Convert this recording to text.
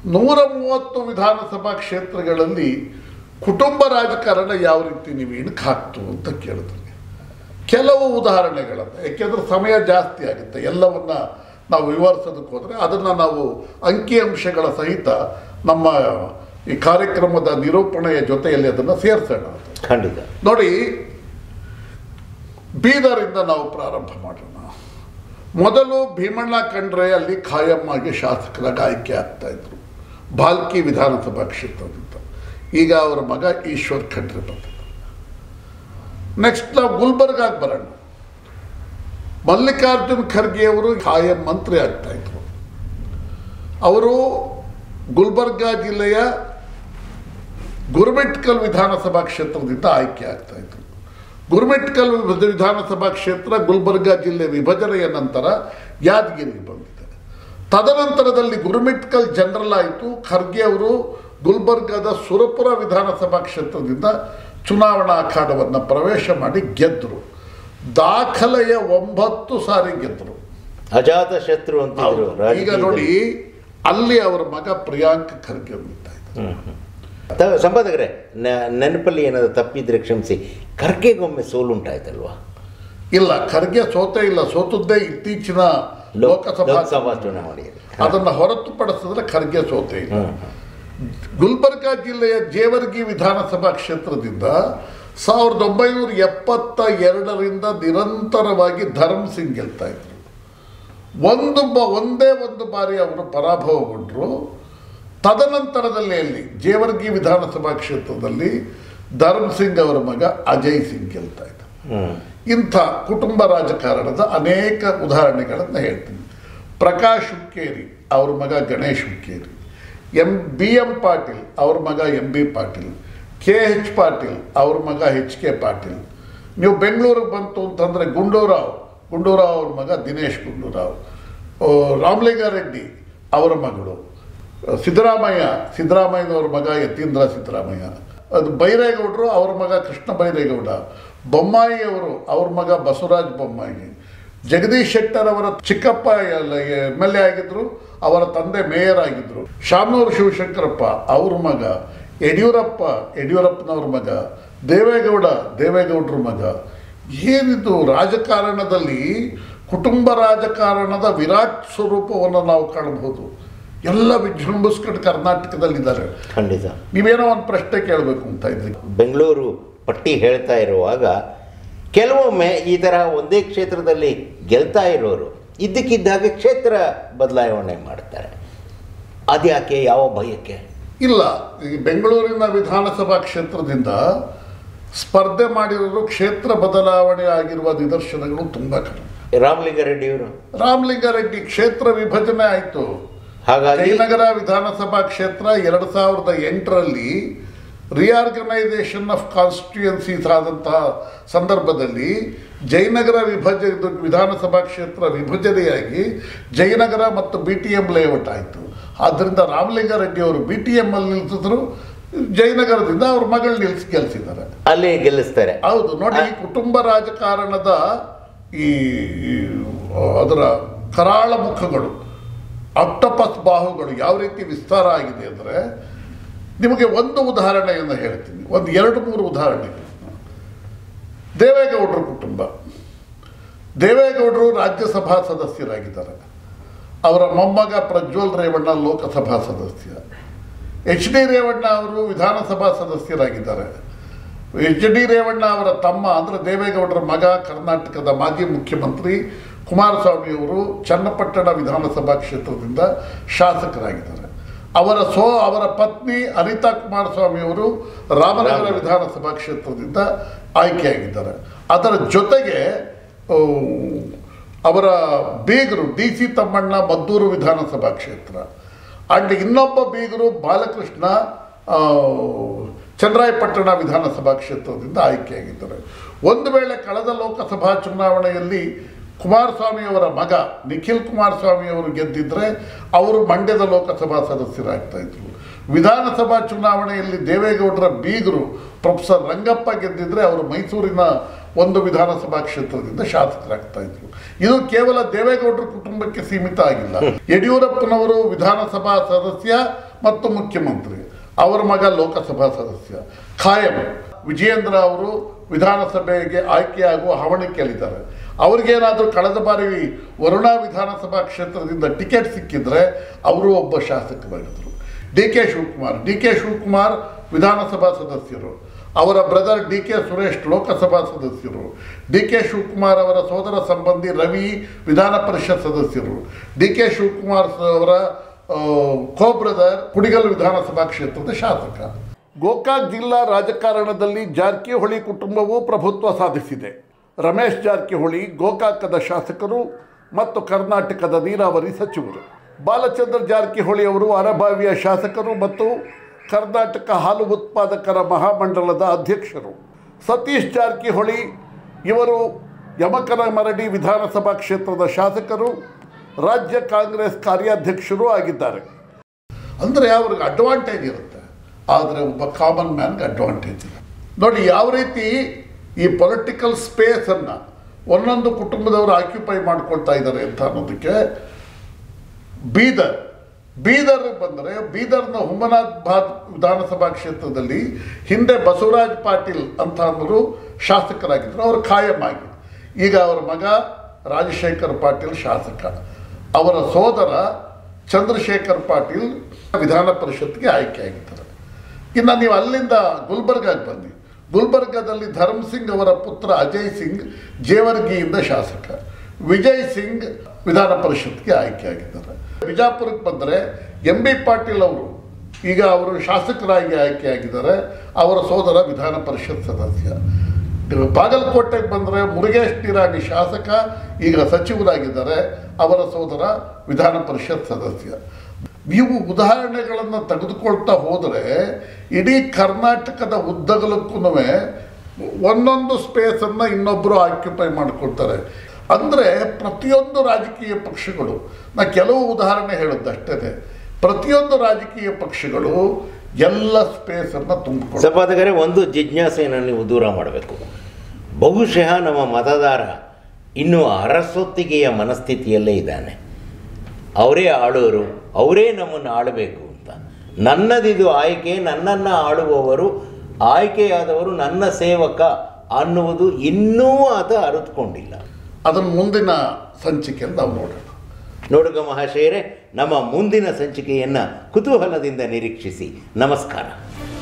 ನೂರ ಮೂವತ್ತು ವಿಧಾನಸಭಾ ಕ್ಷೇತ್ರಗಳಲ್ಲಿ ಕುಟುಂಬ ರಾಜಕಾರಣ ಯಾವ ರೀತಿ ನೀವು ಇಣಕ್ಕೆ ಹಾಕ್ತು ಅಂತ ಕೇಳಿದ್ರಿ ಕೆಲವು ಉದಾಹರಣೆಗಳನ್ನು ಯಾಕೆಂದರೆ ಸಮಯ ಜಾಸ್ತಿ ಆಗುತ್ತೆ ಎಲ್ಲವನ್ನ ನಾವು ವಿವರಿಸೋದಕ್ಕೆ ಹೋದರೆ ಅದನ್ನು ನಾವು ಅಂಕಿಅಂಶಗಳ ಸಹಿತ ನಮ್ಮ ಈ ಕಾರ್ಯಕ್ರಮದ ನಿರೂಪಣೆಯ ಜೊತೆಯಲ್ಲಿ ಅದನ್ನು ಸೇರಿಸೋಣ ಖಂಡಿತ ನೋಡಿ ಬೀದರಿಂದ ನಾವು ಪ್ರಾರಂಭ ಮಾಡೋಣ ಮೊದಲು ಭೀಮಣ್ಣ ಖಂಡ್ರೆ ಅಲ್ಲಿ ಖಾಯಂ ಆಗಿ ಶಾಸಕರಾಗಿ ಆಯ್ಕೆ ಆಗ್ತಾ ಇದ್ರು ಬಾಲ್ಕಿ ವಿಧಾನಸಭಾ ಕ್ಷೇತ್ರದಿಂದ ಈಗ ಅವರ ಮಗ ಈಶ್ವರ್ ಖಂಡ್ರೆ ಬಂದಿದ್ದಾರೆ ನೆಕ್ಸ್ಟ್ ನಾವು ಗುಲ್ಬರ್ಗಾಗೆ ಬರೋಣ ಮಲ್ಲಿಕಾರ್ಜುನ್ ಖರ್ಗೆ ಅವರು ಖಾಯಂ ಮಂತ್ರಿ ಆಗ್ತಾ ಇದ್ರು ಅವರು ಗುಲ್ಬರ್ಗಾ ಜಿಲ್ಲೆಯ ಗುರುಮಿಟ್ಕಲ್ ವಿಧಾನಸಭಾ ಕ್ಷೇತ್ರದಿಂದ ಆಯ್ಕೆ ಆಗ್ತಾ ಇದ್ರು ಗುರುಮಿಟ್ಕಲ್ ವಿಭ- ವಿಧಾನಸಭಾ ಕ್ಷೇತ್ರ ಗುಲ್ಬರ್ಗಾ ಜಿಲ್ಲೆ ವಿಭಜನೆಯ ನಂತರ ಯಾದಗಿರಿಗೆ ಬಂದಿದೆ ತದನಂತರದಲ್ಲಿ ಗುರುಮಿಟ್ಕಲ್ ಜನರಲ್ ಆಯಿತು ಖರ್ಗೆ ಅವರು ಗುಲ್ಬರ್ಗಾದ ಸುರಪುರ ವಿಧಾನಸಭಾ ಕ್ಷೇತ್ರದಿಂದ ಚುನಾವಣಾ ಅಖಾಡವನ್ನು ಪ್ರವೇಶ ಮಾಡಿ ಗೆದ್ದರು ದಾಖಲೆಯ ಒಂಬತ್ತು ಸಾರಿ ಗೆದ್ದರು ಅಜಾತ ಶತ್ರು ಅಂತಿದ್ರು ಈಗ ರಾಜಕೀಯದಲ್ಲಿ. ನೋಡಿ ಅಲ್ಲಿ ಅವರ ಮಗ ಪ್ರಿಯಾಂಕ್ ಖರ್ಗೆ ಉಳಿತಾ ಇದ್ದಾರೆ ತ- ಸಂಪಾದಕರೇ ನ- ನೆನಪಲ್ಲಿ ಏನಾದ್ರು ತಪ್ಪಿದ್ರೆ ಕ್ಷಮಿಸಿ ಖರ್ಗೆಗೊಮ್ಮೆ ಸೋಲುಂಟಾಯ್ತಲ್ವಾ ಇಲ್ಲ ಖರ್ಗೆ ಸೋತೆ ಇಲ್ಲ ಸೋತದ್ದೇ ಇತ್ತೀಚಿನ ಲೋಕ್- ಲೋಕಸಭಾ ಲೋಕಸಭಾ ಚುನಾವಣೆಯಲ್ಲಿ ಅದನ್ನು ಹೊರತುಪಡಿಸಿದ್ರೆ ಖರ್ಗೆ ಸೋತೆ ಇಲ್ಲ ಹ್ಮ್. ಗುಲ್ಬರ್ಗಾ ಜಿಲ್ಲೆಯ ಜೇವರ್ಗಿ ವಿಧಾನಸಭಾ ಕ್ಷೇತ್ರದಿಂದ ಸಾವಿರದ ಒಂಬೈನೂರ ಎಪ್ಪತ್ತ ಎರಡರಿಂದ ನಿರಂತರವಾಗಿ ಧರ್ಮ್ ಸಿಂಗ್ ಗೆಲ್ತಾ ಇದ್ರು ಒಂದು ಬ ಒಂದೇ ಒಂದು ಬಾರಿ ಅವರು ಪರಾಭವಗೊಂಡರು ತದನಂತರದಲ್ಲಿ ಅಲ್ಲಿ ಜೇವರ್ಗಿ ವಿಧಾನಸಭಾ ಕ್ಷೇತ್ರದಲ್ಲಿ ಧರ್ಮ್ ಸಿಂಗ್ ಅವರ ಮಗ ಅಜಯ್ ಸಿಂಗ್ ಗೆಲ್ತಾ ಇದ್ದ ಹ್ಮ್. ಇಂಥ ಕುಟುಂಬ ರಾಜಕಾರಣದ ಅನೇಕ ಉದಾಹರಣೆಗಳನ್ನು ಹೇಳ್ತೀನಿ ಪ್ರಕಾಶ್ ಹುಕ್ಕೇರಿ ಅವ್ರ ಮಗ Ganesh Hukkeri M B M Patil ಅವ್ರ ಮಗ M B Patil K H Patil ಅವ್ರ ಮಗ ಎಚ್ ಕೆ ಪಾಟೀಲ್ ನೀವು ಬೆಂಗಳೂರಿಗೆ ಬಂತು ಅಂತಂದರೆ ಗುಂಡೂರಾವ್ ಗುಂಡೂರಾವ್ ಅವ್ರ ಮಗ ದಿನೇಶ್ ಗುಂಡೂರಾವ್ ಓ, ರಾಮಲಿಂಗಾರೆಡ್ಡಿ ಅವರ ಮಗಳು ಸಿದ್ದರಾಮಯ್ಯ ಸಿದ್ದರಾಮಯ್ಯನವ್ರ ಮಗ ಯತೀಂದ್ರ ಸಿದ್ದರಾಮಯ್ಯ ಅದು ಬೈರೇಗೌಡರು ಅವ್ರ ಮಗ ಕೃಷ್ಣ ಬೈರೇಗೌಡ ಬೊಮ್ಮಾಯಿ ಅವರು ಅವ್ರ ಮಗ ಬಸವರಾಜ ಬೊಮ್ಮಾಯಿ ಜಗದೀಶ್ ಶೆಟ್ಟರ್ ಅವರ ಚಿಕ್ಕಪ್ಪ ಎಮ್ ಎಲ್ ಎ ಆಗಿದ್ರು ಅವರ ತಂದೆ ಮೇಯರ್ ಆಗಿದ್ರು ಶಾಮನೂರು ಶಿವಶಂಕರಪ್ಪ ಅವ್ರ ಮಗ ಯಡಿಯೂರಪ್ಪ ಯಡಿಯೂರಪ್ಪನವ್ರ ಮಗ ದೇವೇಗೌಡ ದೇವೇಗೌಡರ ಮಗ ಏನಿದು ರಾಜಕಾರಣದಲ್ಲಿ ಕುಟುಂಬ ರಾಜಕಾರಣದ ವಿರಾಟ್ ಸ್ವರೂಪವನ್ನು ನಾವು ಕಾಣಬಹುದು ಎಲ್ಲ ವಿಜೃಂಭಿಸ್ಕೊಂಡು ಕರ್ನಾಟಕದಲ್ಲಿದ್ದಾರೆ ಖಂಡಿತ ನೀವೇನೋ ಒಂದು ಪ್ರಶ್ನೆ ಕೇಳಬೇಕು ಅಂತ ಇದ್ರಿ ಬೆಂಗಳೂರು ಪಟ್ಟಿ ಹೇಳ್ತಾ ಇರುವಾಗ ಕೆಲವೊಮ್ಮೆ ಈ ಥರ ಒಂದೇ ಕ್ಷೇತ್ರದಲ್ಲಿ ಗೆಲ್ತಾ ಇರೋರು ಇದ್ದಕ್ಕಿದ್ದಾಗೆ ಕ್ಷೇತ್ರ ಬದಲಾವಣೆ ಮಾಡ್ತಾರೆ ಅದ್ಯಾಕೆ ಯಾವ ಭಯಕ್ಕೆ ಇಲ್ಲ ಈ ಬೆಂಗಳೂರಿನ ವಿಧಾನಸಭಾ ಕ್ಷೇತ್ರದಿಂದ ಸ್ಪರ್ಧೆ ಮಾಡಿರೋರು ಕ್ಷೇತ್ರ ಬದಲಾವಣೆ ಆಗಿರುವ ನಿದರ್ಶನಗಳು ತುಂಬ ಕಡಿಮೆ ರಾಮಲಿಂಗಾರೆಡ್ಡಿಯವರು ರಾಮಲಿಂಗಾರೆಡ್ಡಿ ಕ್ಷೇತ್ರ ವಿಭಜನೆ ಆಯಿತು ಹಾಗಾಗಿ ಜಯನಗರ ವಿಧಾನಸಭಾ ಕ್ಷೇತ್ರ ಎರಡು ಸಾವಿರದ ಎಂಟರಲ್ಲಿ ರಿಯಾರ್ಗನೈಸೇಷನ್ ಆಫ್ ಕಾನ್ಸ್ಟಿಟ್ಯೂಯನ್ಸೀಸ್ ಆದಂತಹ ಸಂದರ್ಭದಲ್ಲಿ ಜಯನಗರ ವಿಭಜ ಇದು ವಿಧಾನಸಭಾ ಕ್ಷೇತ್ರ ವಿಭಜನೆಯಾಗಿ ಜಯನಗರ ಮತ್ತು ಬಿ ಟಿ ಎಂ ಲೇಔಟ್ ಆಯಿತು ಆದ್ದರಿಂದ ರಾಮಲಿಂಗಾರೆಡ್ಡಿ ಅವರು ಬಿ ಟಿ ಎಂ ಅಲ್ಲಿ ನಿಲ್ಸಿದ್ರು ಜಯನಗರದಿಂದ ಅವ್ರ ಮಗಳು ನಿಲ್ಸಿ ಗೆಲ್ಸಿದ್ದಾರೆ ಅಲ್ಲಿ ಗೆಲ್ಲಿಸ್ತಾರೆ ಹೌದು ನೋಡಿ ಈ ಕುಟುಂಬ ರಾಜಕಾರಣದ ಈ ಈ ಅದರ ಕರಾಳ ಮುಖಗಳು ಆಕ್ಟೋಪಸ್ ಬಾಹುಗಳು ಯಾವ ರೀತಿ ವಿಸ್ತಾರ ಆಗಿದೆ ಅಂದರೆ ನಿಮಗೆ ಒಂದು ಉದಾಹರಣೆಯನ್ನು ಹೇಳ್ತೀನಿ ಒಂದು ಎರಡು ಮೂರು ಉದಾಹರಣೆಗಳು ದೇವೇಗೌಡರ ಕುಟುಂಬ ದೇವೇಗೌಡರು ರಾಜ್ಯಸಭಾ ಸದಸ್ಯರಾಗಿದ್ದಾರೆ ಅವರ ಮೊಮ್ಮಗ ಪ್ರಜ್ವಲ್ ರೇವಣ್ಣ ಲೋಕಸಭಾ ಸದಸ್ಯ ಎಚ್ ಡಿ ರೇವಣ್ಣ ಅವರು ವಿಧಾನಸಭಾ ಸದಸ್ಯರಾಗಿದ್ದಾರೆ ಎಚ್ ಡಿ ರೇವಣ್ಣ ಅವರ ತಮ್ಮ ಅಂದರೆ ದೇವೇಗೌಡರ ಮಗ ಕರ್ನಾಟಕದ ಮಾಜಿ ಮುಖ್ಯಮಂತ್ರಿ ಕುಮಾರಸ್ವಾಮಿಯವರು ಚನ್ನಪಟ್ಟಣ ವಿಧಾನಸಭಾ ಕ್ಷೇತ್ರದಿಂದ ಶಾಸಕರಾಗಿದ್ದಾರೆ ಅವರ ಸೋ ಅವರ ಪತ್ನಿ ಅನಿತಾ ಕುಮಾರಸ್ವಾಮಿಯವರು ರಾಮನಗರ ವಿಧಾನಸಭಾ ಕ್ಷೇತ್ರದಿಂದ ಆಯ್ಕೆಯಾಗಿದ್ದಾರೆ ಅದರ ಜೊತೆಗೆ ಆ, ಅವರ ಬೀಗರು ಡಿ ಸಿ ತಮ್ಮಣ್ಣ ಮದ್ದೂರು ವಿಧಾನಸಭಾ ಕ್ಷೇತ್ರ ಅಂಡ್ ಇನ್ನೊಬ್ಬ ಬೀಗರು ಬಾಲಕೃಷ್ಣ ಆ, ಚನ್ನರಾಯಪಟ್ಟಣ ವಿಧಾನಸಭಾ ಕ್ಷೇತ್ರದಿಂದ ಆಯ್ಕೆಯಾಗಿದ್ದಾರೆ ಒಂದು ವೇಳೆ ಕಳೆದ ಲೋಕಸಭಾ ಚುನಾವಣೆಯಲ್ಲಿ ಕುಮಾರಸ್ವಾಮಿಯವರ ಮಗ ನಿಖಿಲ್ ಕುಮಾರಸ್ವಾಮಿಯವರು ಗೆದ್ದಿದ್ರೆ ಅವರು ಮಂಡ್ಯದ ಲೋಕಸಭಾ ಸದಸ್ಯರಾಗ್ತಾ ಇದ್ರು ವಿಧಾನಸಭಾ ಚುನಾವಣೆಯಲ್ಲಿ ದೇವೇಗೌಡರ ಬೀಗರು ಪ್ರೊಫೆಸರ್ ರಂಗಪ್ಪ ಗೆದ್ದಿದ್ರೆ ಅವರು ಮೈಸೂರಿನ ಒಂದು ವಿಧಾನಸಭಾ ಕ್ಷೇತ್ರದಿಂದ ಶಾಸಕರಾಗ್ತಾ ಇದ್ರು ಇದು ಕೇವಲ ದೇವೇಗೌಡರ ಕುಟುಂಬಕ್ಕೆ ಸೀಮಿತ ಆಗಿಲ್ಲ ಯಡಿಯೂರಪ್ಪನವರು ವಿಧಾನಸಭಾ ಸದಸ್ಯ ಮತ್ತು ಮುಖ್ಯಮಂತ್ರಿ ಅವರ ಮಗ ಲೋಕಸಭಾ ಸದಸ್ಯ ಖಾಯಂ ವಿಜಯೇಂದ್ರ ಅವರು ವಿಧಾನಸಭೆಗೆ ಆಯ್ಕೆಯಾಗುವ ಹವಣಿಕೆಯಲ್ಲಿದ್ದಾರೆ ಅವ್ರಿಗೇನಾದರೂ ಕಳೆದ ಬಾರಿ ವರುಣಾ ವಿಧಾನಸಭಾ ಕ್ಷೇತ್ರದಿಂದ ಟಿಕೆಟ್ ಸಿಕ್ಕಿದ್ರೆ ಅವರು ಒಬ್ಬ ಶಾಸಕರಾಗಿದ್ದರು D K Shivakumar D K Shivakumar ವಿಧಾನಸಭಾ ಸದಸ್ಯರು ಅವರ ಬ್ರದರ್ ಡಿ ಕೆ ಸುರೇಶ್ ಲೋಕಸಭಾ ಸದಸ್ಯರು ಡಿ ಕೆ ಶಿವಕುಮಾರ್ ಅವರ ಸೋದರ ಸಂಬಂಧಿ ರವಿ ವಿಧಾನ ಪರಿಷತ್ ಸದಸ್ಯರು ಡಿ ಕೆ ಶಿವಕುಮಾರ್ ಅವರ ಕೋ ಬ್ರದರ್ ಕುಡಿಗಲ್ ವಿಧಾನಸಭಾ ಕ್ಷೇತ್ರದ ಶಾಸಕ ಗೋಕಾಕ್ ಜಿಲ್ಲಾ ರಾಜಕಾರಣದಲ್ಲಿ ಜಾರಕಿಹೊಳಿ ಕುಟುಂಬವೂ ಪ್ರಭುತ್ವ ಸಾಧಿಸಿದೆ ರಮೇಶ್ ಜಾರಕಿಹೊಳಿ ಗೋಕಾಕದ ಶಾಸಕರು ಮತ್ತು ಕರ್ನಾಟಕದ ನೀರಾವರಿ ಸಚಿವರು ಬಾಲಚಂದ್ರ ಜಾರಕಿಹೊಳಿ ಅವರು ಅರಭಾವಿಯ ಶಾಸಕರು ಮತ್ತು ಕರ್ನಾಟಕ ಹಾಲು ಉತ್ಪಾದಕರ ಮಹಾಮಂಡಲದ ಅಧ್ಯಕ್ಷರು ಸತೀಶ್ ಜಾರಕಿಹೊಳಿ ಇವರು ಯಮಕನಮರಡಿ ವಿಧಾನಸಭಾ ಕ್ಷೇತ್ರದ ಶಾಸಕರು ರಾಜ್ಯ ಕಾಂಗ್ರೆಸ್ ಕಾರ್ಯಾಧ್ಯಕ್ಷರೂ ಆಗಿದ್ದಾರೆ ಅಂದರೆ ಅವ್ರಿಗೆ ಅಡ್ವಾಂಟೇಜ್ ಇರುತ್ತೆ ಆದರೆ ಒಬ್ಬ ಕಾಮನ್ ಮ್ಯಾನ್ಗೆ ಅಡ್ವಾಂಟೇಜ್ ಇಲ್ಲ ನೋಡಿ ಯಾವ ರೀತಿ ಈ ಪೊಲಿಟಿಕಲ್ ಸ್ಪೇಸನ್ನು ಒಂದೊಂದು ಕುಟುಂಬದವರು ಆಕ್ಯುಪೈ ಮಾಡ್ಕೊಳ್ತಾ ಇದ್ದಾರೆ ಅಂತ ಅನ್ನೋದಕ್ಕೆ ಬೀದರ್ ಬೀದರ್ ಬಂದರೆ ಬೀದರ್ನ ಹುಮನಾಬಾದ್ ವಿಧಾನಸಭಾ ಕ್ಷೇತ್ರದಲ್ಲಿ ಹಿಂದೆ ಬಸವರಾಜ್ ಪಾಟೀಲ್ ಅಂತ ಅಂದರು ಶಾಸಕರಾಗಿದ್ದರು ಅವರು ಖಾಯಂ ಆಗಿ ಈಗ ಅವರ ಮಗ ರಾಜಶೇಖರ್ ಪಾಟೀಲ್ ಶಾಸಕ ಅವರ ಸೋದರ ಚಂದ್ರಶೇಖರ್ ಪಾಟೀಲ್ ವಿಧಾನ ಪರಿಷತ್ಗೆ ಆಯ್ಕೆಯಾಗಿದ್ದಾರೆ ಇನ್ನು ನೀವು ಅಲ್ಲಿಂದ ಗುಲ್ಬರ್ಗಾಗೆ ಬನ್ನಿ ಗುಲ್ಬರ್ಗಾದಲ್ಲಿ ಧರ್ಮ್ ಸಿಂಗ್ ಅವರ ಪುತ್ರ ಅಜಯ್ ಸಿಂಗ್ ಜೇವರ್ಗಿಯಿಂದ ಶಾಸಕ ವಿಜಯ್ ಸಿಂಗ್ ವಿಧಾನ ಪರಿಷತ್ಗೆ ಆಯ್ಕೆಯಾಗಿದ್ದಾರೆ ಬಿಜಾಪುರಕ್ಕೆ ಬಂದರೆ ಎಂ ಬಿ ಪಾಟೀಲ್ ಅವರು ಈಗ ಅವರು ಶಾಸಕರಾಗಿ ಆಯ್ಕೆಯಾಗಿದ್ದಾರೆ ಅವರ ಸೋದರ ವಿಧಾನ ಪರಿಷತ್ ಸದಸ್ಯ ಬಾಗಲಕೋಟೆಗೆ ಬಂದರೆ ಮುರುಗೇಶ್ ನಿರಾಣಿ ಶಾಸಕ ಈಗ ಸಚಿವರಾಗಿದ್ದಾರೆ ಅವರ ಸೋದರ ವಿಧಾನ ಪರಿಷತ್ ಸದಸ್ಯ ನೀವು ಉದಾಹರಣೆಗಳನ್ನು ತೆಗೆದುಕೊಳ್ತಾ ಹೋದರೆ ಇಡೀ ಕರ್ನಾಟಕದ ಉದ್ದಗಲಕ್ಕೂ ಒಂದೊಂದು ಸ್ಪೇಸನ್ನು ಇನ್ನೊಬ್ಬರು ಆಕ್ಯುಪೈ ಮಾಡಿಕೊಳ್ತಾರೆ ಅಂದರೆ ಪ್ರತಿಯೊಂದು ರಾಜಕೀಯ ಪಕ್ಷಗಳು ನಾ ಕೆಲವು ಉದಾಹರಣೆ ಹೇಳೋದಷ್ಟೇ ಪ್ರತಿಯೊಂದು ರಾಜಕೀಯ ಪಕ್ಷಗಳು ಎಲ್ಲ ಸ್ಪೇಸನ್ನು ತುಂಬಿಕೊಂಡು ಸಂಪಾದಕರೇ ಒಂದು ಜಿಜ್ಞಾಸೆಯನ್ನು ನೀವು ದೂರ ಮಾಡಬೇಕು ಬಹುಶಃ ನಮ್ಮ ಮತದಾರ ಇನ್ನೂ ಅರಸೊತ್ತಿಗೆಯ ಮನಸ್ಥಿತಿಯಲ್ಲೇ ಇದ್ದಾನೆ ಅವರೇ ಆಳೋರು ಅವರೇ ನಮ್ಮನ್ನು ಆಳಬೇಕು ಅಂತ ನನ್ನದಿದು ಆಯ್ಕೆ ನನ್ನನ್ನು ಆಳುವವರು ಆಯ್ಕೆಯಾದವರು ನನ್ನ ಸೇವಕ ಅನ್ನುವುದು ಇನ್ನೂ ಆತ ಅರಿತುಕೊಂಡಿಲ್ಲ ಅದನ್ನು ಮುಂದಿನ ಸಂಚಿಕೆಯಲ್ಲಿ ನಾವು ನೋಡೋಣ ನೋಡುಗ ಮಹಾಶಯರೇ ನಮ್ಮ ಮುಂದಿನ ಸಂಚಿಕೆಯನ್ನು ಕುತೂಹಲದಿಂದ ನಿರೀಕ್ಷಿಸಿ ನಮಸ್ಕಾರ